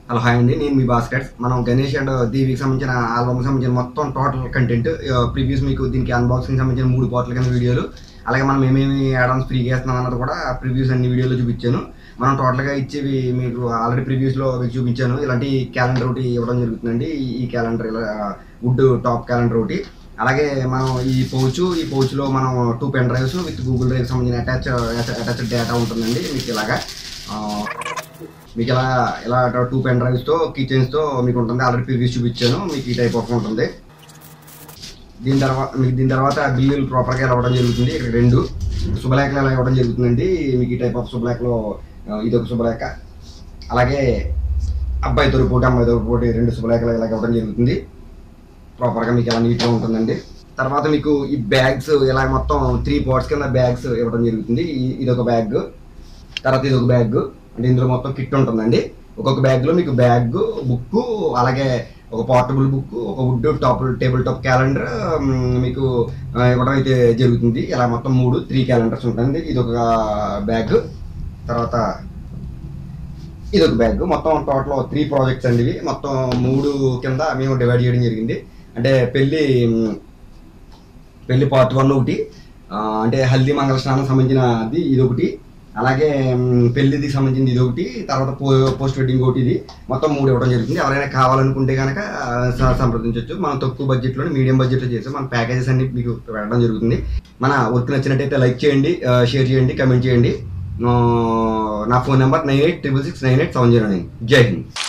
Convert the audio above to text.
hello hi అండి నేను మీ baskets మనం గణేష్ అండ్ దీవికి సంబంధించిన ఆల్బమ్కి సంబంధించిన మొత్తం టోటల్ కంటెంట్ ప్రీవియస్ మీకు దీనికి అన్బాక్సింగ్ సంబంధించిన మూడు పాటల కింద వీడియోలు అలాగే మనం ఏమేమి యాడమ్స్ ఫ్రీగా ఇస్తున్నాం అన్నది కూడా ప్రివ్యూస్ అన్ని వీడియోలో చూపించాను మనం టోటల్గా ఇచ్చేవి మీకు ఆల్రెడీ ప్రివ్యూస్లో మీకు చూపించాను ఇలాంటి క్యాలెండర్ ఒకటి ఇవ్వడం జరుగుతుందండి ఈ- ఈ క్యాలెండర్ ఇలా వుడ్ టాప్ క్యాలెండర్ ఒకటి అలాగే మనం ఈ పౌచ్ ఈ పౌచ్లో మనం two pen drives with Google drive సంబంధించిన అటాచ్ అటాచ్డ్ డేటా ఉంటుందండి మీకు ఇలాగా ఆ, మీకు ఇలా ఇలా టూ పెన్ డ్రైవ్స్తో తో మీకు ఉంటుంది ఆల్రెడీ ప్రివ్యూస్ చూపించాను మీకు ఈ టైప్ ఆఫ్ ఉంటుంది దీని తర్వాత మీకు దీని తర్వాత బిల్లులు ప్రాపర్గా ఇలా ఇవ్వడం జరుగుతుంది ఇక్కడ రెండు శుభలేఖలు ఇలా ఇవ్వడం జరుగుతుందండి మీకు ఈ టైప్ ఆఫ్ శుభలేఖలో ఆ, ఇది ఒక శుభలేఖ అలాగే అబ్బాయి తొలిపోటీ అమ్మాయి తొలిపోటీ రెండు శుభలేఖలు ఇలా ఇవ్వడం జరుగుతుంది ప్రాపర్గా మీకు ఇలా నీట్గా ఉంటుందండి తర్వాత మీకు ఈ బ్యాగ్స్ ఇలా మొత్తం త్రీ పార్ట్స్ కింద బ్యాగ్స్ ఇవ్వడం జరుగుతుంది ఈ- ఇది ఒక బ్యాగ్ తర్వాత ఇది ఒక బ్యాగ్ అంటే ఇందులో మొత్తం కిట్ ఉంటుందండి ఒక్కొక్క బ్యాగ్లో మీకు బ్యాగ్ బుక్ అలాగే ఒక పోర్టబుల్ బుక్ ఒక wood top table top calendar మీకు ఆ, ఇవ్వడం అయితే జరుగుతుంది ఇలా మొత్తం మూడు త్రీ క్యాలెండర్స్ ఉంటుంది ఇది ఒక బ్యాగ్ తర్వాత ఇది ఒక బ్యాగ్ మొత్తం టోటల్ త్రీ ప్రాజెక్ట్స్ అండి ఇవి మొత్తం మూడు కింద మేము డివైడ్ చేయడం జరిగింది అంటే పెళ్ళి మ్, పెళ్లి పార్ట్ వన్ ఒకటి ఆ, అంటే హల్దీ మంగళ స్నానం సంబంధించినది ఇది ఒకటి అలాగే మ్, పెళ్లిది సంబంధించింది ఇది ఒకటి తర్వాత పో పోస్ట్ వెడ్డింగ్ ఒకటి ఇది మొత్తం మూడు ఇవ్వడం జరుగుతుంది ఎవరైనా కావాలనుకుంటే కనుక స- సంప్రదించవచ్చు మనం తక్కువ బడ్జెట్లో మీడియం బడ్జెట్లో చేసాం మన ప్యాకేజెస్ అన్ని మీకు పెట్టడం జరుగుతుంది మన వర్క్ నచ్చినట్టయితే లైక్ చేయండి ఆ, షేర్ చేయండి కమెంట్ చేయండి ఆ, నా phone number nine eight triple six nine eight seven zero nine జై హింద్